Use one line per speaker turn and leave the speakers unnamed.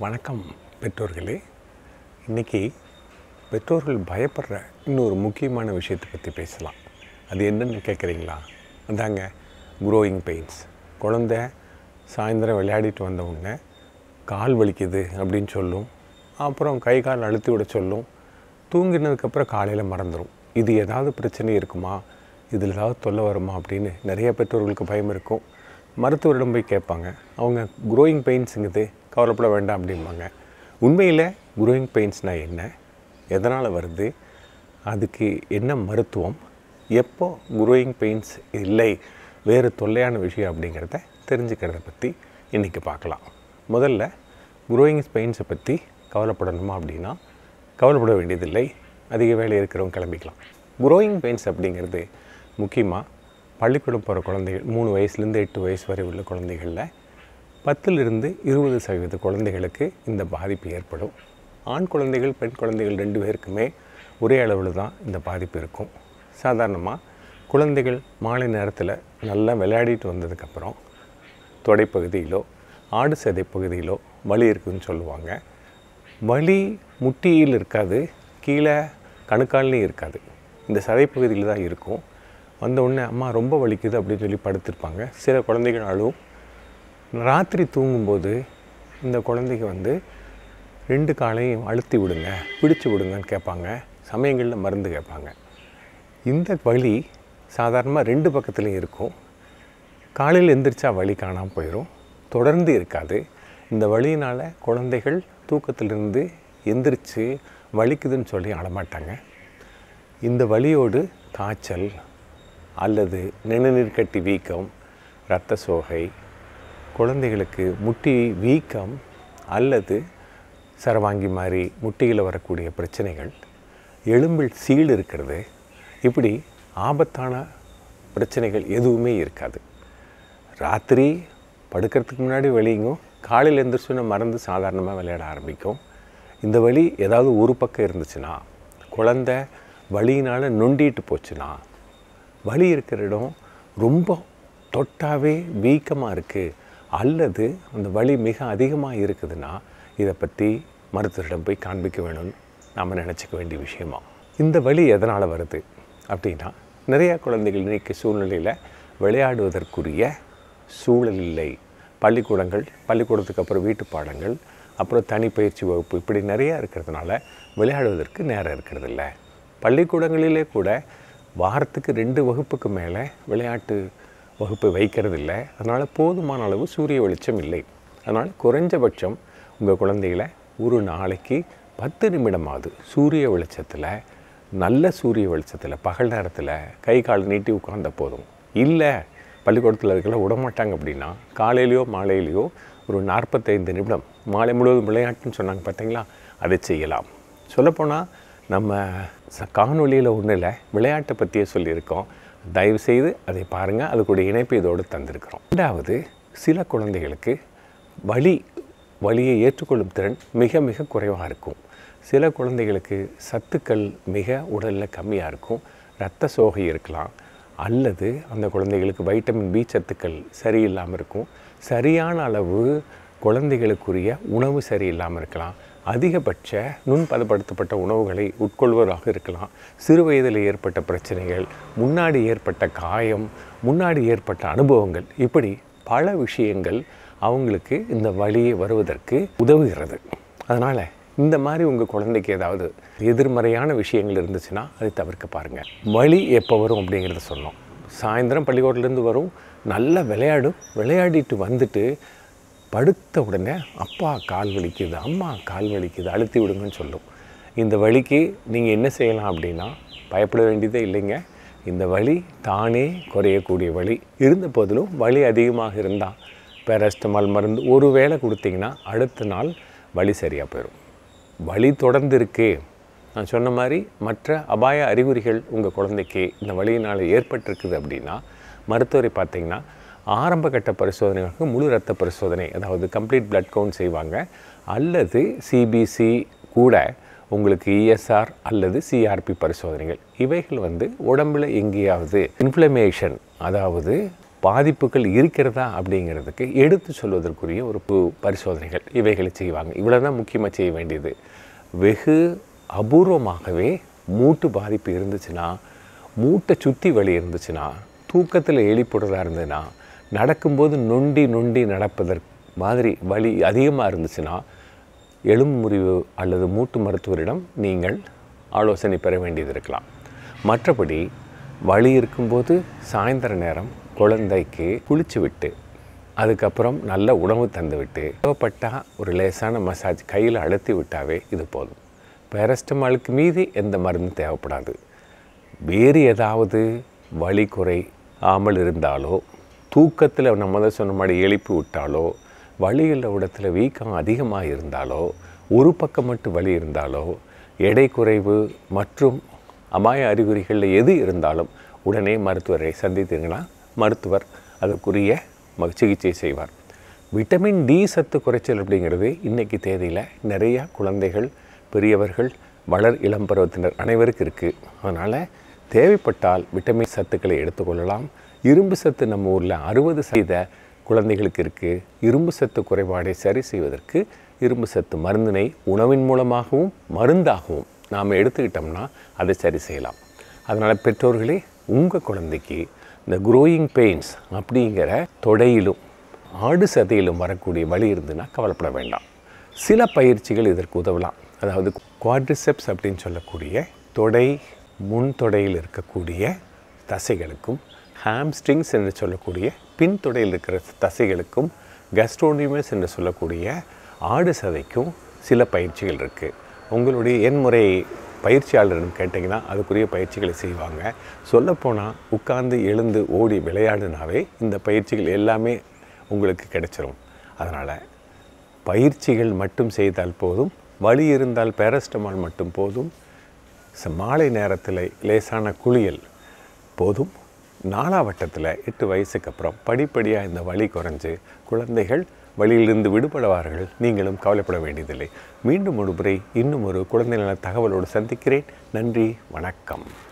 வணக்கம் பெற்றோர்களே இன்றைக்கி பெற்றோர்கள் பயப்படுற இன்னொரு முக்கியமான விஷயத்தை பற்றி பேசலாம் அது என்னன்னு கேட்குறீங்களா அதாங்க க்ரோயிங் பெயின்ஸ் குழந்த சாயந்தரம் விளையாடிட்டு வந்த உடனே கால் வலிக்குது அப்படின்னு சொல்லும் அப்புறம் கை கால் அழுத்தி விட சொல்லும் தூங்கினதுக்கப்புறம் காலையில் மறந்துடும் இது ஏதாவது பிரச்சனை இருக்குமா இதில் ஏதாவது தொல்லை வருமா அப்படின்னு நிறைய பெற்றோர்களுக்கு பயம் இருக்கும் மருத்துவரிடம் போய் கேட்பாங்க அவங்க க்ரோயிங் பெயின்ஸுங்குது கவலைப்பட வேண்டாம் அப்படிம்பாங்க உண்மையில் க்ரோயிங் பெயின்ஸ்னால் என்ன எதனால் வருது அதுக்கு என்ன மருத்துவம் எப்போ க்ரோயிங் பெயின்ஸ் இல்லை வேறு தொல்லையான விஷயம் அப்படிங்கிறத தெரிஞ்சுக்கிறத பற்றி இன்றைக்கி பார்க்கலாம் முதல்ல க்ரோயிங் பெயின்ஸை பற்றி கவலைப்படணுமா அப்படின்னா கவலைப்பட வேண்டியதில்லை அதிக வேலை இருக்கிறவங்க கிளம்பிக்கலாம் க்ரோயிங் பெயின்ஸ் அப்படிங்கிறது முக்கியமாக பள்ளிக்கூடம் போகிற குழந்தைகள் மூணு வயசுலேருந்து எட்டு வயசு வரை உள்ள குழந்தைகளில் பத்திலிருந்து இருபது சதவீத குழந்தைகளுக்கு இந்த பாதிப்பு ஏற்படும் ஆண் குழந்தைகள் பெண் குழந்தைகள் ரெண்டு பேருக்குமே ஒரே அளவில் தான் இந்த பாதிப்பு இருக்கும் சாதாரணமாக குழந்தைகள் மாலை நேரத்தில் நல்லா விளையாடிட்டு வந்ததுக்கப்புறம் தொடைப்பகுதியிலோ ஆடு சதை பகுதியிலோ வலி இருக்குதுன்னு சொல்லுவாங்க வலி முட்டியில் இருக்காது கீழே கணுக்கால்லையும் இருக்காது இந்த சதைப்பகுதியில் தான் இருக்கும் வந்த உடனே அம்மா ரொம்ப வலிக்குது அப்படின்னு சொல்லி படுத்திருப்பாங்க சில குழந்தைகள் அழுவும் ராத்திரி தூங்கும்போது இந்த குழந்தைங்க வந்து ரெண்டு காலையும் அழுத்தி விடுங்க பிடிச்சு விடுங்கன்னு கேட்பாங்க சமயங்களில் மருந்து கேட்பாங்க இந்த வலி சாதாரணமாக ரெண்டு பக்கத்துலேயும் இருக்கும் காலையில் எந்திரிச்சா வலி காணாமல் போயிடும் தொடர்ந்து இருக்காது இந்த வலியினால் குழந்தைகள் தூக்கத்திலிருந்து எந்திரிச்சு வலிக்குதுன்னு சொல்லி அழமாட்டாங்க இந்த வலியோடு காய்ச்சல் அல்லது நிணநீர் கட்டி வீக்கம் இரத்த சோகை குழந்தைகளுக்கு முட்டி வீக்கம் அல்லது சரவாங்கி மாதிரி முட்டியில் வரக்கூடிய பிரச்சனைகள் எலும்பில் சீல் இருக்கிறது இப்படி ஆபத்தான பிரச்சனைகள் எதுவுமே இருக்காது ராத்திரி படுக்கிறதுக்கு முன்னாடி வலிங்கும் காலையில் எழுந்திரிச்சோன்னா மறந்து சாதாரணமாக விளையாட ஆரம்பிக்கும் இந்த வலி ஏதாவது ஒரு பக்கம் இருந்துச்சுன்னா குழந்த வலியினால் நொண்டிட்டு போச்சுன்னா வலி இருக்கிற இடம் ரொம்ப தொட்டாவே வீக்கமாக இருக்குது அல்லது அந்த வலி மிக அதிகமாக இருக்குதுன்னா இதை பற்றி மருத்துவரிடம் போய் காண்பிக்க வேணும்னு நாம் நினச்சிக்க வேண்டிய விஷயமா இந்த வலி எதனால் வருது அப்படின்னா நிறையா குழந்தைகள் இன்றைக்கி சூழ்நிலையில் விளையாடுவதற்குரிய சூழல் இல்லை பள்ளிக்கூடங்கள் பள்ளிக்கூடத்துக்கு அப்புறம் வீட்டு பாடங்கள் அப்புறம் தனிப்பயிற்சி வகுப்பு இப்படி நிறையா இருக்கிறதுனால விளையாடுவதற்கு நேரம் இருக்கிறது இல்லை பள்ளிக்கூடங்களிலே கூட வாரத்துக்கு ரெண்டு வகுப்புக்கு மேலே விளையாட்டு வகுப்பு வைக்கிறது இல்லை அதனால் போதுமான அளவு சூரிய வெளிச்சம் இல்லை அதனால் குறைஞ்சபட்சம் உங்கள் குழந்தைகளை ஒரு நாளைக்கு பத்து நிமிடமாவது சூரிய வெளிச்சத்தில் நல்ல சூரிய வெளிச்சத்தில் பகல் நேரத்தில் கை கால் நீட்டி உட்கார்ந்த போதும் இல்லை பள்ளிக்கூடத்தில் அதுக்கெல்லாம் விடமாட்டாங்க அப்படின்னா காலையிலையோ மாலையிலையோ ஒரு நாற்பத்தைந்து நிமிடம் மாலை முழுவதும் விளையாட்டுன்னு சொன்னாங்க பார்த்தீங்களா அதை செய்யலாம் சொல்லப்போனால் நம்ம ச காணொலியில் ஒன்றும் இல்லை விளையாட்டை பற்றியே சொல்லியிருக்கோம் தயவுசெய்து அதை பாருங்கள் அதுக்குடைய இணைப்பு இதோடு தந்திருக்கிறோம் ரெண்டாவது சில குழந்தைகளுக்கு வலி வலியை ஏற்றுக்கொள்ளும் திறன் மிக மிக குறைவாக இருக்கும் சில குழந்தைகளுக்கு சத்துக்கள் மிக உடலில் கம்மியாக இருக்கும் இரத்த சோகை இருக்கலாம் அல்லது அந்த குழந்தைகளுக்கு வைட்டமின் பி சத்துக்கள் சரியில்லாமல் இருக்கும் சரியான அளவு குழந்தைகளுக்குரிய உணவு சரியில்லாமல் இருக்கலாம் அதிகபட்ச நுண்பதப்படுத்தப்பட்ட உணவுகளை உட்கொள்வதாக இருக்கலாம் சிறு வயதில் ஏற்பட்ட பிரச்சனைகள் முன்னாடி ஏற்பட்ட காயம் முன்னாடி ஏற்பட்ட அனுபவங்கள் இப்படி பல விஷயங்கள் அவங்களுக்கு இந்த வழியை வருவதற்கு உதவுகிறது அதனால் இந்த மாதிரி உங்கள் குழந்தைக்கு ஏதாவது எதிர்மறையான விஷயங்கள் இருந்துச்சுன்னா அதை தவிர்க்க பாருங்கள் வலி எப்போ வரும் அப்படிங்கிறத சொன்னோம் சாயந்தரம் பள்ளிக்கூடத்துலேருந்து வரும் நல்லா விளையாடும் விளையாடிட்டு வந்துட்டு படுத்த உடனே அப்பா கால் வலிக்குது அம்மா கால் வலிக்குது அழுத்தி விடுங்கன்னு சொல்லும் இந்த வலிக்கு நீங்கள் என்ன செய்யலாம் அப்படின்னா பயப்பட வேண்டியதே இல்லைங்க இந்த வலி தானே குறையக்கூடிய வழி இருந்த போதிலும் வலி அதிகமாக இருந்தால் பேரஸ்டமால் மருந்து ஒரு வேளை கொடுத்தீங்கன்னா அடுத்த நாள் வலி சரியாக போயிடும் வலி தொடர்ந்து இருக்கு நான் சொன்ன மாதிரி மற்ற அபாய அறிகுறிகள் உங்கள் குழந்தைக்கு இந்த வலியினால் ஏற்பட்டிருக்குது அப்படின்னா மருத்துவரை பார்த்தீங்கன்னா ஆரம்ப கட்ட பரிசோதனைகளுக்கு முழு ரத்த பரிசோதனை அதாவது கம்ப்ளீட் பிளட் கவுண்ட் செய்வாங்க அல்லது சிபிசி கூட உங்களுக்கு இஎஸ்ஆர் அல்லது சிஆர்பி பரிசோதனைகள் இவைகள் வந்து உடம்பில் எங்கேயாவது இன்ஃப்ளமேஷன் அதாவது பாதிப்புகள் இருக்கிறதா அப்படிங்கிறதுக்கு எடுத்து சொல்வதற்குரிய ஒரு பு- பரிசோதனைகள் இவைகளை செய்வாங்க இவ்வளோ தான் முக்கியமாக செய்ய வேண்டியது வெகு அபூர்வமாகவே மூட்டு பாதிப்பு இருந்துச்சுன்னா மூட்டை சுற்றி வலி இருந்துச்சுன்னா தூக்கத்தில் எழுப்பிடுறதா இருந்ததுன்னா நடக்கும்போது நொண்டி நொண்டி நடப்பதற்கு மாதிரி வலி அதிகமாக இருந்துச்சுன்னா எலும்பு முறிவு அல்லது மூட்டு மருத்துவரிடம் நீங்கள் ஆலோசனை பெற வேண்டியது இருக்கலாம் மற்றபடி வலி இருக்கும்போது சாயந்தர நேரம் குழந்தைக்கு குளிச்சு விட்டு அதுக்கப்புறம் நல்ல உணவு தந்து விட்டு தேவைப்பட்டால் ஒரு லேசான மசாஜ் கையில் அழுத்தி விட்டாவே இது போதும் பேரஸ்டமாலுக்கு மீதி எந்த மருந்தும் தேவைப்படாது வேறு ஏதாவது வலி குறை ஆமல் இருந்தாலோ தூக்கத்தில் நம்ம தான் சொன்ன மாதிரி எழுப்பி விட்டாலோ வலியுள்ள இடத்துல வீக்கம் அதிகமாக இருந்தாலோ ஒரு பக்கம் மட்டும் வலி இருந்தாலோ எடை குறைவு மற்றும் அபாய அறிகுறிகளில் எது இருந்தாலும் உடனே மருத்துவரை சந்தித்தீங்கன்னா மருத்துவர் அதற்குரிய ம- சிகிச்சை செய்வார் விட்டமின் டி சத்து குறைச்சல் அப்படிங்கிறது இன்றைக்கி தேதியில் நிறைய குழந்தைகள் பெரியவர்கள் வளர் இளம் பருவத்தினர் அனைவருக்கும் இருக்குது அதனால் தேவைப்பட்டால் விட்டமின் சத்துக்களை எடுத்துக்கொள்ளலாம் இரும்பு சத்து நம்ம ஊரில் அறுபது சதவீத குழந்தைகளுக்கு இருக்குது இரும்பு சத்து குறைபாடை சரி செய்வதற்கு இரும்பு சத்து மருந்தினை உணவின் மூலமாகவும் மருந்தாகவும் நாம் எடுத்துக்கிட்டோம்னா அதை சரி செய்யலாம் அதனால் பெற்றோர்களே உங்கள் குழந்தைக்கு இந்த க்ரோயிங் பெயின்ஸ் அப்படிங்கிற தொடையிலும் ஆடு சதையிலும் வரக்கூடிய வலி இருந்துன்னா கவலைப்பட வேண்டாம் சில பயிற்சிகள் இதற்கு உதவலாம் அதாவது குவாட்ரிசெப்ஸ் அப்படின்னு சொல்லக்கூடிய தொடை முன் தொடையில் இருக்கக்கூடிய தசைகளுக்கும் ஹாம்ஸ்ட்ரிங்ஸ் என்று சொல்லக்கூடிய பின் தொடையில் இருக்கிற தசைகளுக்கும் கஸ்ட்ரோனிமஸ் என்று சொல்லக்கூடிய ஆடு சதைக்கும் சில பயிற்சிகள் இருக்குது உங்களுடைய எண்முறை பயிற்சியாளரிடம் கேட்டிங்கன்னா அதுக்குரிய பயிற்சிகளை செய்வாங்க சொல்லப்போனால் உட்கார்ந்து எழுந்து ஓடி விளையாடுனாவே இந்த பயிற்சிகள் எல்லாமே உங்களுக்கு கிடைச்சிரும் அதனால் பயிற்சிகள் மட்டும் செய்தால் போதும் வலி இருந்தால் பேரஸ்டமால் மட்டும் போதும் ச- மாலை நேரத்தில் லேசான குளியல் போதும் நாலாவட்டத்தில் எட்டு வயசுக்கு அப்புறம் படிப்படியாக இந்த வலி குறைஞ்சு குழந்தைகள் வழியிலிருந்து விடுபடுவார்கள் நீங்களும் கவலைப்பட வேண்டியதில்லை மீண்டும் ஒரு முறை இன்னும் ஒரு குழந்தை நல தகவலோடு சந்திக்கிறேன் நன்றி வணக்கம்